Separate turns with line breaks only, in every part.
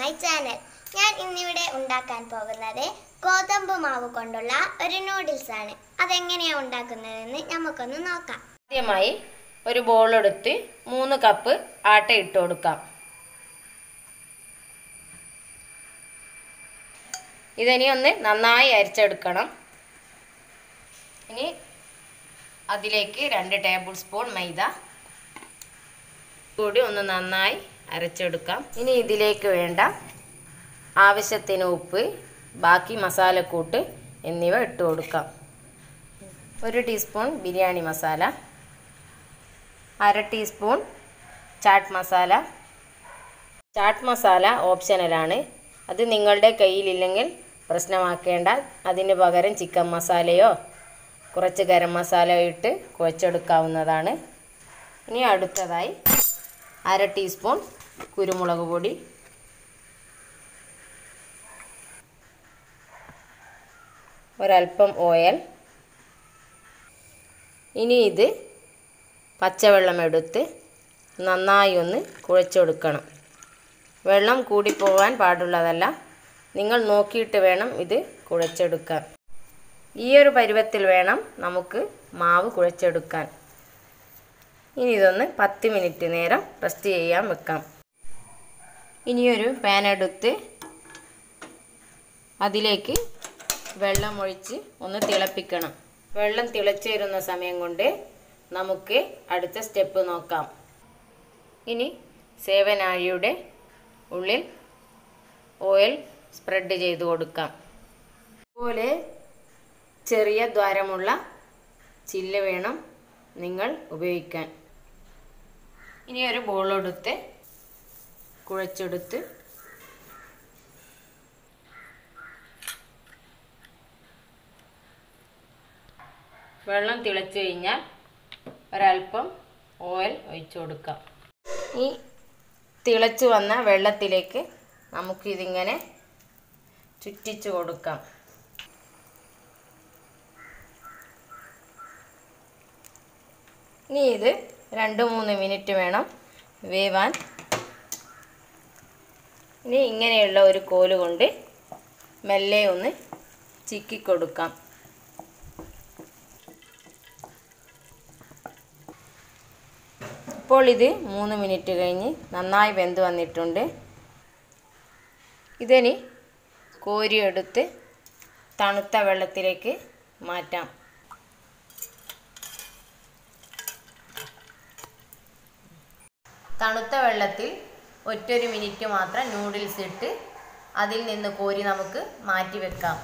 My channel ഞാൻ ഇന്നിവിടെ ഉണ്ടാക്കാൻ പോകുന്നത് ഗോതമ്പ് മാവ് കൊണ്ടുള്ള ഒരു നൂഡിൽസ് ആണ് അതെങ്ങനെയാണ് ഉണ്ടാക്കുന്നതെന്ന് നമുക്കൊന്ന് നോക്കാം
ആദ്യമായി ഒരു ബോൾ എടുത്ത് മൂന്ന് കപ്പ് ആട്ട ഇട്ട് കൊടുക്കാം ഇതിനി ഒന്ന് നന്നായി അരിച്ചെടുക്കണം ഇനി അതിലേക്ക് രണ്ട് ടേബിൾ സ്പൂൺ മൈദ കൂടി ഒന്ന് നന്നായി അരച്ചെടുക്കാം ഇനി ഇതിലേക്ക് വേണ്ട ആവശ്യത്തിന് ഉപ്പ് ബാക്കി മസാലക്കൂട്ട് എന്നിവ ഇട്ട് കൊടുക്കാം ഒരു ടീസ്പൂൺ ബിരിയാണി മസാല അര ടീസ്പൂൺ ചാട്ട് മസാല ചാട്ട് മസാല ഓപ്ഷണലാണ് അത് നിങ്ങളുടെ കയ്യിലില്ലെങ്കിൽ പ്രശ്നമാക്കേണ്ട അതിന് പകരം ചിക്കൻ മസാലയോ കുറച്ച് ഗരം മസാലയോ ഇട്ട് കുഴച്ചെടുക്കാവുന്നതാണ് ഇനി അടുത്തതായി അര ടീസ്പൂൺ കുരുമുളക് പൊടി ഒരൽപ്പം ഓയിൽ ഇനി ഇത് പച്ചവെള്ളം എടുത്ത് നന്നായി ഒന്ന് കുഴച്ചെടുക്കണം വെള്ളം കൂടിപ്പോകാൻ പാടുള്ളതല്ല നിങ്ങൾ നോക്കിയിട്ട് വേണം ഇത് കുഴച്ചെടുക്കാൻ ഈ ഒരു പരുവത്തിൽ വേണം നമുക്ക് മാവ് കുഴച്ചെടുക്കാൻ ഇനി ഇതൊന്ന് പത്ത് മിനിറ്റ് നേരം റെസ്റ്റ് ചെയ്യാൻ വെക്കാം ഇനിയൊരു പാൻ എടുത്ത് അതിലേക്ക് വെള്ളം ഒഴിച്ച് ഒന്ന് തിളപ്പിക്കണം വെള്ളം തിളച്ചു വരുന്ന സമയം കൊണ്ട് നമുക്ക് അടുത്ത സ്റ്റെപ്പ് നോക്കാം ഇനി സേവനാഴിയുടെ ഉള്ളിൽ ഓയിൽ സ്പ്രെഡ് ചെയ്ത് കൊടുക്കാം അതുപോലെ ചെറിയ ദ്വാരമുള്ള ചില്ല് വേണം നിങ്ങൾ ഉപയോഗിക്കാൻ ഇനി ഒരു ബോളെടുത്ത് കുഴച്ചെടുത്ത് വെള്ളം തിളച്ചു കഴിഞ്ഞാൽ ഒരല്പം ഓയിൽ ഒഴിച്ചു കൊടുക്കാം ഈ തിളച്ചു വന്ന വെള്ളത്തിലേക്ക് നമുക്കിതിങ്ങനെ ചുറ്റിച്ചു കൊടുക്കാം ഇനി ഇത് രണ്ട് മൂന്ന് മിനിറ്റ് വേണം വേവാൻ ഇനി ഇങ്ങനെയുള്ള ഒരു കോല് കൊണ്ട് മെല്ലെ ഒന്ന് ചിക്കി കൊടുക്കാം ഇപ്പോൾ ഇത് മൂന്ന് മിനിറ്റ് കഴിഞ്ഞ് നന്നായി വെന്ത് വന്നിട്ടുണ്ട് ഇതിനി കോരിയെടുത്ത് തണുത്ത വെള്ളത്തിലേക്ക് മാറ്റാം തണുത്ത വെള്ളത്തിൽ ഒറ്റൊരു മിനിറ്റ് മാത്രം നൂഡിൽസ് ഇട്ട് അതിൽ നിന്ന് കോരി നമുക്ക് മാറ്റി വെക്കാം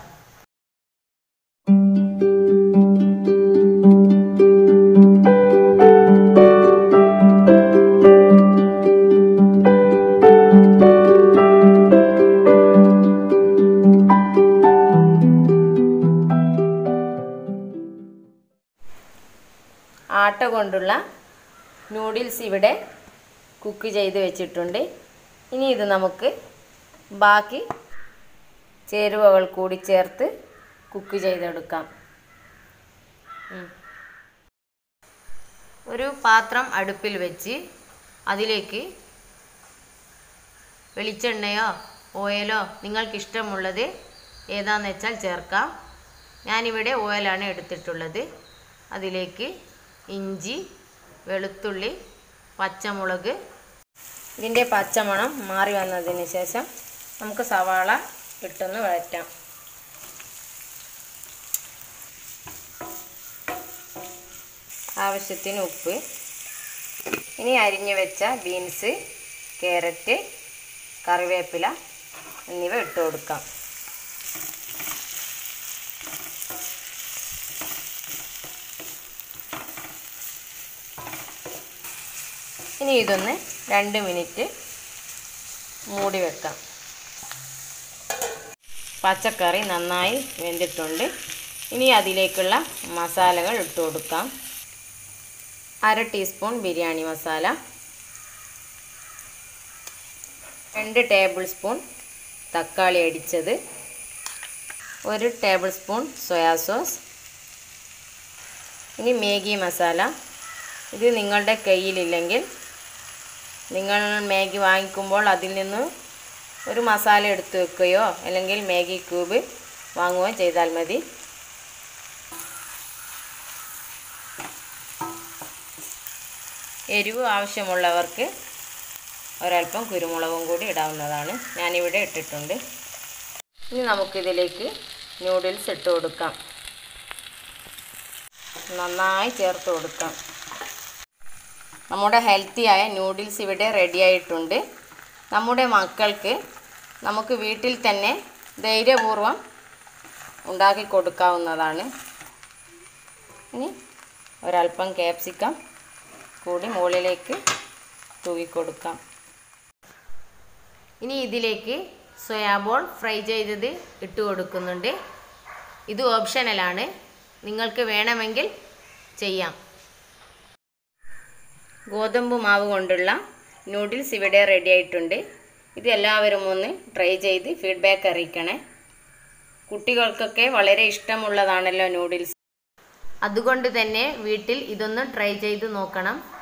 ആട്ട കൊണ്ടുള്ള നൂഡിൽസ് ഇവിടെ കുക്ക് ചെയ്ത് വെച്ചിട്ടുണ്ട് ഇനി ഇത് നമുക്ക് ബാക്കി ചേരുവകൾ കൂടി ചേർത്ത് കുക്ക് ചെയ്തെടുക്കാം ഉം. ഒരു പാത്രം അടുപ്പിൽ വെച്ച് അതിലേക്ക് വെളിച്ചെണ്ണയോ ഓയിലോ നിങ്ങൾക്കിഷ്ടമുള്ളത് ഏതാന്ന് വെച്ചാൽ ചേർക്കാം ഞാനിവിടെ ഓയിലാണ് എടുത്തിട്ടുള്ളത് അതിലേക്ക് ഇഞ്ചി വെളുത്തുള്ളി പച്ചമുളക് ഇതിൻ്റെ പച്ചമണം മാറി വന്നതിന് ശേഷം നമുക്ക് സവാള ഇട്ടൊന്ന് വഴറ്റാം ആവശ്യത്തിന് ഉപ്പ് ഇനി അരിഞ്ഞു വെച്ച ബീൻസ് ക്യാരറ്റ് കറിവേപ്പില എന്നിവ ഇട്ട് കൊടുക്കാം ഇനി ഇതൊന്ന് രണ്ട് മിനിറ്റ് മൂടി വെക്കാം പച്ചക്കറി നന്നായി വെന്തിട്ടുണ്ട് ഇനി അതിലേക്കുള്ള മസാലകൾ ഇട്ട് കൊടുക്കാം അര ടീസ്പൂൺ ബിരിയാണി മസാല രണ്ട് ടേബിൾ സ്പൂൺ തക്കാളി അടിച്ചത് ഒരു ടേബിൾ സ്പൂൺ സോയാ സോസ് ഇനി മാഗി മസാല ഇത് നിങ്ങളുടെ കയ്യിലില്ലെങ്കിൽ നിങ്ങൾ മാഗി വാങ്ങിക്കുമ്പോൾ അതിൽ നിന്ന് ഒരു മസാല എടുത്ത് വെക്കുകയോ അല്ലെങ്കിൽ മാഗി ക്യൂബ് വാങ്ങുകയോ ചെയ്താൽ മതി എരിവ് ആവശ്യമുള്ളവർക്ക് ഒരൽപ്പം കുരുമുളകും കൂടി ഇടാവുന്നതാണ് ഞാനിവിടെ ഇട്ടിട്ടുണ്ട് ഇനി നമുക്കിതിലേക്ക് നൂഡിൽസ് ഇട്ട് കൊടുക്കാം നന്നായി ചേർത്ത് കൊടുക്കാം നമ്മുടെ ഹെൽത്തിയായ നൂഡിൽസ് ഇവിടെ റെഡി ആയിട്ടുണ്ട് നമ്മുടെ മക്കൾക്ക് നമുക്ക് വീട്ടിൽ തന്നെ ധൈര്യപൂർവ്വം ഉണ്ടാക്കി കൊടുക്കാവുന്നതാണ് ഇനി ഒരല്പം ക്യാപ്സിക്കം കൂടി മുകളിലേക്ക് തൂകിക്കൊടുക്കാം ഇനി ഇതിലേക്ക് സോയാബോൾ ഫ്രൈ ചെയ്തത് ഇട്ട് കൊടുക്കുന്നുണ്ട് ഇത് ഓപ്ഷണലാണ് നിങ്ങൾക്ക് വേണമെങ്കിൽ ചെയ്യാം ഗോതമ്പ് മാവ് കൊണ്ടുള്ള നൂഡിൽസ് ഇവിടെ റെഡി ആയിട്ടുണ്ട് ഇത് എല്ലാവരും ഒന്ന് ട്രൈ ചെയ്ത് ഫീഡ്ബാക്ക് അറിയിക്കണേ കുട്ടികൾക്കൊക്കെ വളരെ ഇഷ്ടമുള്ളതാണല്ലോ നൂഡിൽസ് അതുകൊണ്ട് തന്നെ വീട്ടിൽ ഇതൊന്ന് ട്രൈ ചെയ്ത് നോക്കണം